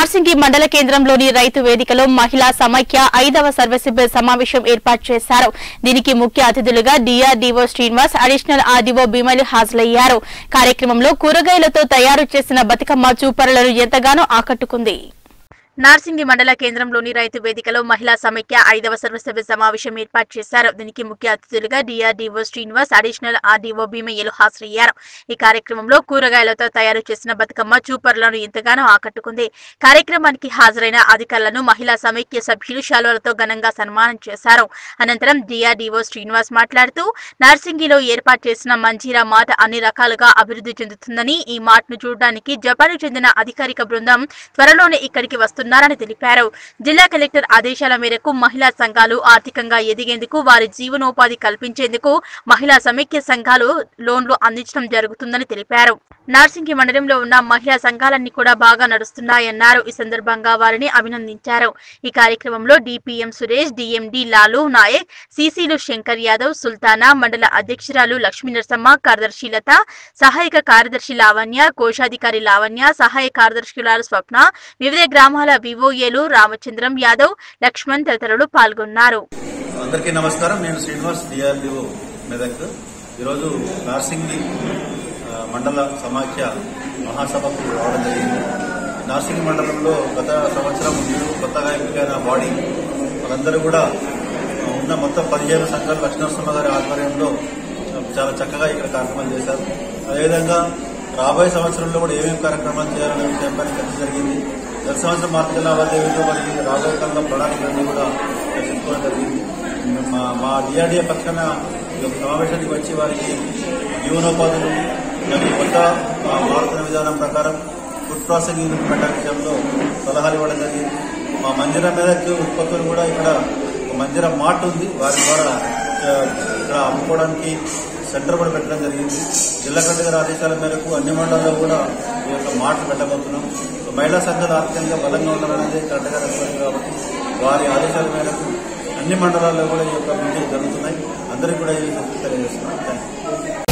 నార్సింగి మండల కేంద్రంలోని రైతు వేదికలో మహిళా సమైక్య ఐదవ సర్వసభ్య సమావేశం ఏర్పాటు చేశారు దీనికి ముఖ్య అతిథులుగా డిఆర్డీఓ శ్రీనివాస్ అడిషనల్ ఆర్డీఓ భీమలు హాజరయ్యారు కార్యక్రమంలో కూరగాయలతో తయారు చేసిన బతుకమ్మ చూపరులను ఎంతగానో ఆకట్టుకుంది నార్సింగి మండల కేంద్రంలోని రైతు వేదికలో మహిళా సమైక్య ఐదవ సర్వసభ్య సమావేశం ఏర్పాటు చేశారు దీనికి ముఖ్య అతిథులుగా డిఆర్డీఓ శ్రీనివాస్ అడిషనల్ ఆర్డీఓ భీమయ్యలు హాజరయ్యారు ఈ కార్యక్రమంలో కూరగాయలతో తయారు చేసిన బతుకమ్మ చూపర్లను ఎంతగానో ఆకట్టుకుంది కార్యక్రమానికి హాజరైన అధికారులను మహిళా సమైక్య సభ్యులు శాలువలతో ఘనంగా సన్మానం చేశారు అనంతరం డిఆర్డీఓ శ్రీనివాస్ మాట్లాడుతూ నార్సింగిలో ఏర్పాటు చేసిన మంజీరా మార్ట్ అన్ని రకాలుగా అభివృద్ధి చెందుతుందని ఈ మార్ట్ ను చూడడానికి జపాన్కు చెందిన అధికారిక బృందం త్వరలోనే ఇక్కడికి వస్తున్నారని తెలిపారు జిల్లా కలెక్టర్ ఆదేశాల మేరకు మహిళా సంఘాలు ఆర్థికంగా ఎదిగేందుకు వారి జీవనోపాధి కల్పించేందుకు మహిళా సమైక్య సంఘాలు లోన్లు అందించడం జరుగుతుందని తెలిపారు నార్సింగి మండలంలో ఉన్న మహిళా సంఘాలన్నీ కూడా బాగా నడుస్తున్నాయన్నారు ఈ సందర్భంగా వారిని అభినందించారు ఈ కార్యక్రమంలో డిపిఎం సురేష్ డిఎండి లాలు నాయక్ సిసిలు శంకర్ యాదవ్ సుల్తానా మండల అధ్యక్షురాలు లక్ష్మీ నరసమ్మ కార్యదర్శి లత సహాయక కార్యదర్శి లావణ్య కోశాధికారి లావణ్య సహాయ కార్యదర్శురాలు స్వప్న వివిధ గ్రామాల వివోఏలు రామచంద్రం యాదవ్ లక్ష్మణ్ తదితరులు పాల్గొన్నారు అందరికీ నమస్కారం నేను శ్రీనివాస్ డిఆర్డిఓ మెదక్ ఈరోజు నార్సింగి ఆ, మండల సమాఖ్య మహాసభకు రావడం జరిగింది నార్సింగి మండలంలో గత సంవత్సరం మీరు కొత్తగా ఎంపికైన బాడీ వాళ్ళందరూ కూడా ఆ, ఉన్న మొత్తం పదిహేను సంఘాలు లక్ష్మణస్వామి గారి ఆధ్వర్యంలో చాలా చక్కగా ఇక్కడ కార్యక్రమాలు చేశారు అదేవిధంగా రాబోయే సంవత్సరంలో కూడా ఏమేమి కార్యక్రమాలు చేయాలనే విషయంపై చర్చ జరిగింది గత సంవత్సరం ఆర్థిక లావాదేవీలు మరి రాబోయే కాలంలో ప్రణాళికలన్నీ కూడా చర్చించుకోవడం జరిగింది మా మా డిఆర్డీఏ పక్కన ఈ యొక్క సమావేశానికి వచ్చి వారికి జీవనోపాధులు మరియు కొత్త ఆ, మారుతున్న విధానం ప్రకారం ఫుడ్ ప్రాసెసింగ్ యూనిట్ పెట్టే విషయంలో సలహాలు ఇవ్వడం జరిగింది మా మందిర మేరకు ఉత్పత్తులు కూడా ఇక్కడ ఒక మందిర మార్ట్ ఉంది వారి ద్వారా ఆ, ఇక్కడ అమ్ముకోవడానికి సెంటర్ కూడా పెట్టడం జరిగింది జిల్లా కలెక్టర్ గారి ఆదేశాల మేరకు అన్ని మండలాల్లో కూడా ఈ యొక్క మార్ట్ పెట్టబోతున్నాం సో మహిళా సంఘాలు ఆర్థికంగా బలంగా ఉండాలనేది కలెక్టర్ గారు అనుకుంది కాబట్టి వారి ఆదేశాల మేరకు అన్ని మండలాల్లో కూడా ఈ యొక్క మీటింగ్ జరుగుతున్నాయి అందరికీ కూడా ఈ తెలియజేస్తున్నాం థ్యాంక్ యూ